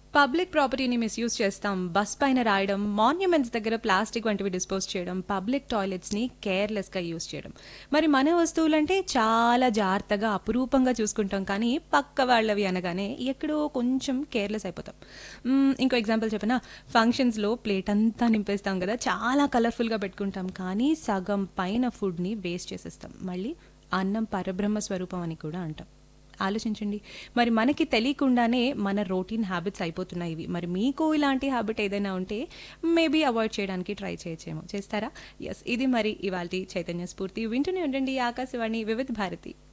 public ప్రాపర్టీని misuse చేస్తాం bus పైన రాయడం మాన్యుమెంట్స్ దగ్గర ప్లాస్టిక్ వంటివి డిస్పోజ్ చేయడం పబ్లిక్ టాయిలెట్స్ని కేర్లెస్గా యూజ్ చేయడం మరి మన వస్తువులంటే చాలా జాగ్రత్తగా అపురూపంగా చూసుకుంటాం కానీ పక్క వాళ్ళవి అనగానే ఎక్కడో కొంచెం కేర్లెస్ అయిపోతాం మ్మ్, ఇంకో ఎగ్జాంపుల్ చెప్పిన ఫంక్షన్స్లో ప్లేట్ అంతా నింపేస్తాం కదా చాలా కలర్ఫుల్గా పెట్టుకుంటాం కానీ సగం పైన ఫుడ్ని వేస్ట్ చేసేస్తాం మళ్ళీ అన్నం పరబ్రహ్మ స్వరూపం అని కూడా అంటాం ఆలోచించండి మరి మనకి తెలియకుండానే మన రొటీన్ హ్యాబిట్స్ అయిపోతున్నాయి ఇవి మరి మీకు ఇలాంటి హ్యాబిట్ ఏదైనా ఉంటే మేబీ అవాయిడ్ చేయడానికి ట్రై చేయొచ్చేమో చేస్తారా ఎస్ ఇది మరి ఇవాళ చైతన్య స్ఫూర్తి వింటూనే ఉండండి ఆకాశవాణి వివిధ భారతి